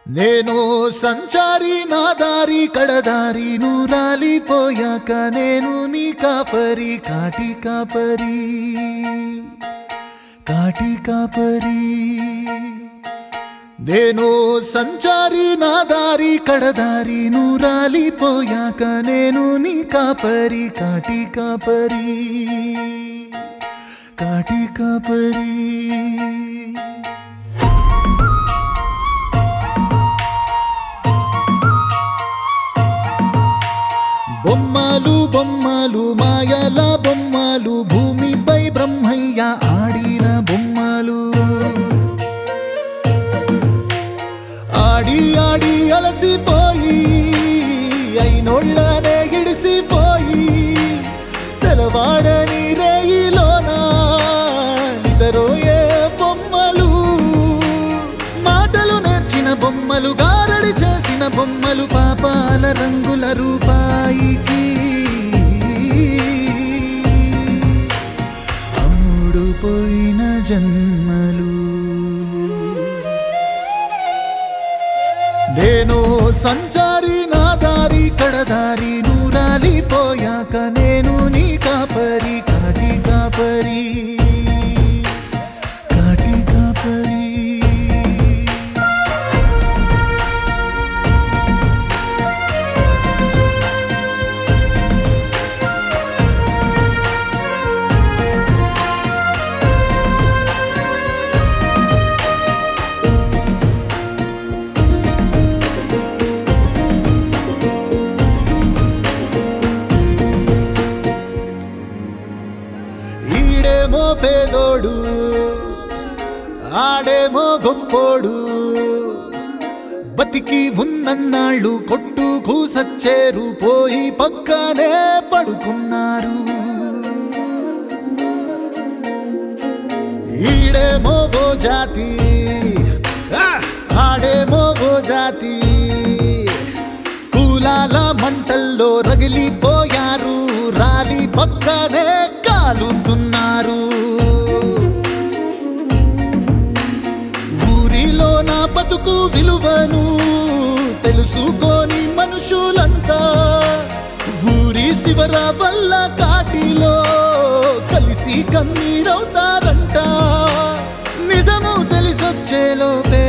నేను సంచారి నా దారి కడదారి నూరాలిపోయాక నేను నీ కాపరి కాటి కాపరి కాటి కాపరి నేను సంచారి నా దారి కడదారి నూరాలిపోయాక నేను నీ కాపరి కాటి కాపరి కాటి కాపరి బొమ్మలు బొమ్మలు మాయల బొమ్మలు భూమిపై బ్రహ్మయ్య ఆడిన బొమ్మలు ఆడి ఆడి అలసిపోయి అయినోళ్ళనే గిడిసిపోయి తెలవారని రేయిలోన నిదరోయే బొమ్మలు మాటలు నేర్చిన బొమ్మలు గారడి చేసిన బొమ్మలు పాపాల రంగుల రూపాయికి అమ్ముడు పోయిన జన్మలు నేను సంచారి నా దారి కడదారి నూరాలిపోయాక నేను నీ కాపరి కాటి కాపరి కాటి కాపరి ఈడేమో పేదోడు ఆడేమో గొప్పోడు బతికి ఉన్నన్నాళ్ళు కొట్టుకు సచ్చేరు పోయి పక్కనే పడుకున్నారు ఈడేమో ఓ జాతి ఆ! ఆడేమో ఓ జాతి కూలాల మంటల్లో రగిలిపోయారు రాలి పక్కనే కాలుతున్నారు ఊరిలో నా బతుకు విలువను తెలుసుకోని మనుషులంతా ఊరి శివర వల్ల కాటిలో కలిసి కన్నీరవుతారంట నిజము తెలిసొచ్చేలోపే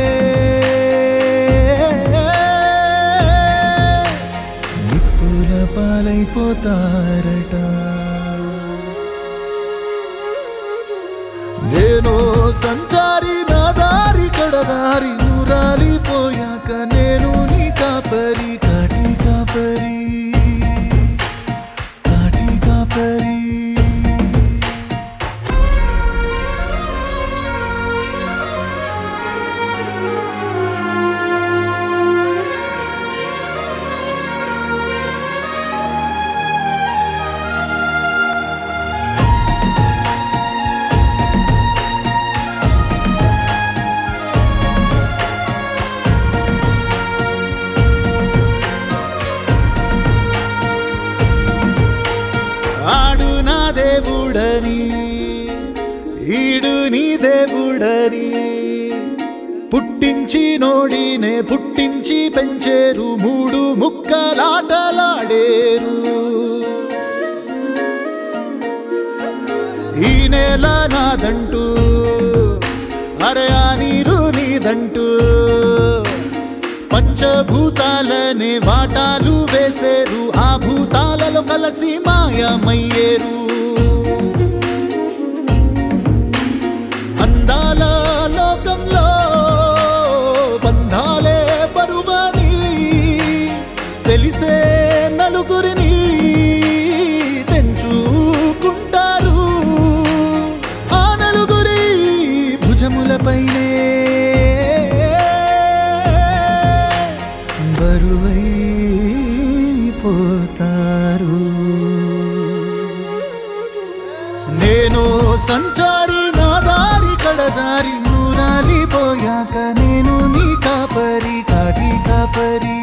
నిప్పుల పాలైపోతారట నేను సంచారి నా దారి కడదారి నూరాలిపోయాక నేను నీ కాపరి కాటి కాపరి కాటి కాపరి ఆడు నా దేవుడని ఈడు నీ దేవుడని పుట్టించి నోడినే పుట్టించి పెంచేరు మూడు ముక్కలాటలాడేరు ఈ నేల నాదంటూ అరే ఆ నీరు నీదంటూ పంచభూతాలనే వాటాలు వేసేరు ఆ భూతాలలో కలిసి మాయమయ్యేరు అందాల లోకంలో బంధాలే బరువని తెలిసే నలుగురిని తెంచుకుంటారు ఆ నలుగురి భుజములపైనే బరువైపోతారు నేను సంచారి నా దారి కడదారి నూరాలిపోయాక నేను నీ కాపరి కాటి కాపరి